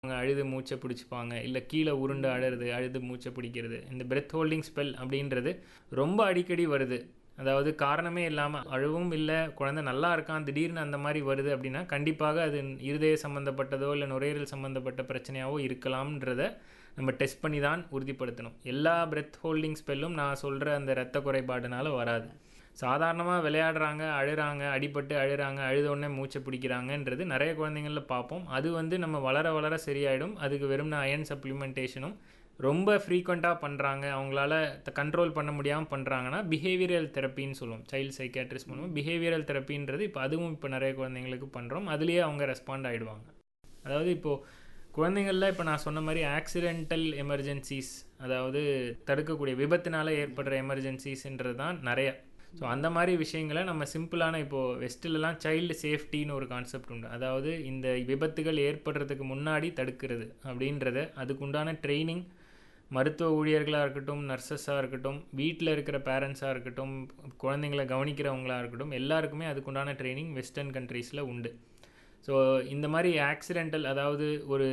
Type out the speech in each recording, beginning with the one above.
அவங்க அழுது மூச்சை பிடிச்சிப்பாங்க இல்லை கீழே உருண்டு அழறது அழுது மூச்சை பிடிக்கிறது இந்த பிரெத் ஹோல்டிங் ஸ்பெல் அப்படின்றது ரொம்ப அடிக்கடி வருது அதாவது காரணமே இல்லாமல் அழுவும் இல்லை குழந்தை நல்லா இருக்கான் திடீர்னு அந்த மாதிரி வருது அப்படின்னா கண்டிப்பாக அது இருதய சம்மந்தப்பட்டதோ இல்லை நுரையீரல் சம்மந்தப்பட்ட பிரச்சனையாவோ இருக்கலாம்ன்றத நம்ம டெஸ்ட் பண்ணி தான் உறுதிப்படுத்தணும் எல்லா பிரெத் ஹோல்டிங் ஸ்பெல்லும் நான் சொல்கிற அந்த இரத்த குறைபாடுனால வராது சாதாரணமாக விளையாடுறாங்க அழுறாங்க அடிபட்டு அழுறாங்க அழுத உடனே மூச்சை பிடிக்கிறாங்கன்றது நிறைய குழந்தைங்களில் பார்ப்போம் அது வந்து நம்ம வளர வளர சரியாயிடும் அதுக்கு வெறும் அயன் சப்ளிமெண்டேஷனும் ரொம்ப ஃப்ரீக்வெண்ட்டாக பண்ணுறாங்க அவங்களால கண்ட்ரோல் பண்ண முடியாமல் பண்ணுறாங்கன்னா பிஹேவியரல் தெரப்பின்னு சொல்லுவோம் சைல்டு சைக்காட்ரிஸ்ட் மூலமாக பிஹேவியரல் தெரப்பின்றது இப்போ அதுவும் இப்போ நிறைய குழந்தைங்களுக்கு பண்ணுறோம் அதுலேயே அவங்க ரெஸ்பாண்ட் ஆகிடுவாங்க அதாவது இப்போது குழந்தைங்களில் இப்போ நான் சொன்ன மாதிரி ஆக்சிடென்டல் எமர்ஜென்சிஸ் அதாவது தடுக்கக்கூடிய விபத்தினால ஏற்படுற எமர்ஜென்சிஸ்ன்றது தான் நிறைய ஸோ அந்த மாதிரி விஷயங்களை நம்ம சிம்பிளான இப்போது வெஸ்ட்டிலலாம் சைல்டு சேஃப்டின்னு ஒரு கான்செப்ட் உண்டு அதாவது இந்த விபத்துகள் ஏற்படுறதுக்கு முன்னாடி தடுக்கிறது அப்படின்றத அதுக்குண்டான ட்ரைனிங் மருத்துவ ஊழியர்களாக இருக்கட்டும் நர்சஸாக இருக்கட்டும் வீட்டில் இருக்கிற பேரண்ட்ஸாக இருக்கட்டும் குழந்தைங்களை கவனிக்கிறவங்களாக இருக்கட்டும் எல்லாருக்குமே அதுக்குண்டான ட்ரைனிங் வெஸ்டர்ன் கண்ட்ரீஸில் உண்டு ஸோ இந்த மாதிரி ஆக்சிடென்டல் அதாவது ஒரு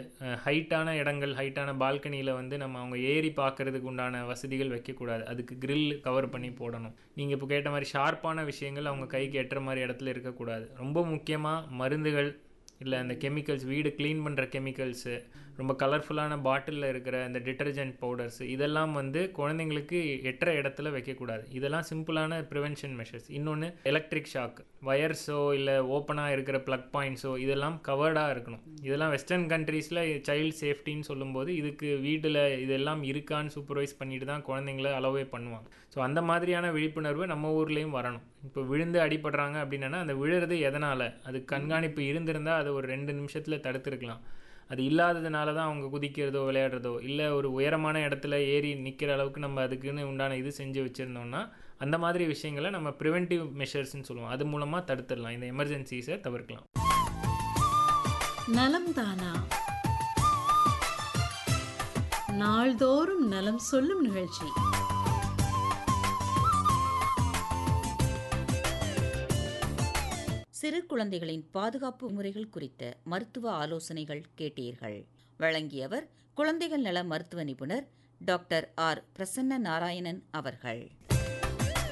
ஹைட்டான இடங்கள் ஹைட்டான பால்கனியில் வந்து நம்ம அவங்க ஏறி பார்க்கறதுக்கு உண்டான வசதிகள் வைக்கக்கூடாது அதுக்கு கிரில் கவர் பண்ணி போடணும் நீங்கள் இப்போ கேட்ட மாதிரி ஷார்ப்பான விஷயங்கள் அவங்க கைக்கு எட்டுற மாதிரி இடத்துல இருக்கக்கூடாது ரொம்ப முக்கியமாக மருந்துகள் இல்லை அந்த கெமிக்கல்ஸ் வீடு க்ளீன் பண்ணுற கெமிக்கல்ஸு ரொம்ப கலர்ஃபுல்லான பாட்டிலில் இருக்கிற இந்த டிட்டர்ஜென்ட் பவுடர்ஸ் இதெல்லாம் வந்து குழந்தைங்களுக்கு எட்டுற இடத்துல வைக்கக்கூடாது இதெல்லாம் சிம்பிளான ப்ரிவென்ஷன் மெஷர்ஸ் இன்னொன்று எலக்ட்ரிக் ஷாக் வயர்ஸோ இல்லை ஓப்பனாக இருக்கிற ப்ளக் பாயிண்ட்ஸோ இதெல்லாம் கவர்டாக இருக்கணும் இதெல்லாம் வெஸ்டர்ன் கண்ட்ரீஸில் சைல்டு சேஃப்டின்னு சொல்லும்போது இதுக்கு வீட்டில் இதெல்லாம் இருக்கான்னு சூப்பர்வைஸ் பண்ணிட்டு தான் குழந்தைங்கள அளவே பண்ணுவாங்க ஸோ அந்த மாதிரியான விழிப்புணர்வு நம்ம ஊர்லேயும் வரணும் இப்போ விழுந்து அடிபடுறாங்க அப்படின்னா அந்த விழுறது எதனால் அது கண்காணிப்பு இருந்திருந்தால் அதை ஒரு ரெண்டு நிமிஷத்தில் தடுத்துருக்கலாம் அது இல்லாததுனால தான் அவங்க குதிக்கிறதோ விளையாடுறதோ இல்லை ஒரு உயரமான இடத்துல ஏறி நிற்கிற அளவுக்கு நம்ம அதுக்குன்னு உண்டான இது செஞ்சு வச்சுருந்தோம்னா அந்த மாதிரி விஷயங்களை நம்ம ப்ரிவென்டிவ் மெஷர்ஸ்ன்னு சொல்லுவோம் அது மூலமாக தடுத்துடலாம் இந்த எமர்ஜென்சிஸை தவிர்க்கலாம் நலம் தானா நாள்தோறும் நலம் சொல்லும் நிகழ்ச்சி சிறு குழந்தைகளின் பாதுகாப்பு முறைகள் குறித்த மருத்துவ ஆலோசனைகள் கேட்டீர்கள் வழங்கியவர் குழந்தைகள் நல மருத்துவ நிபுணர் டாக்டர் ஆர் பிரசன்ன நாராயணன் அவர்கள்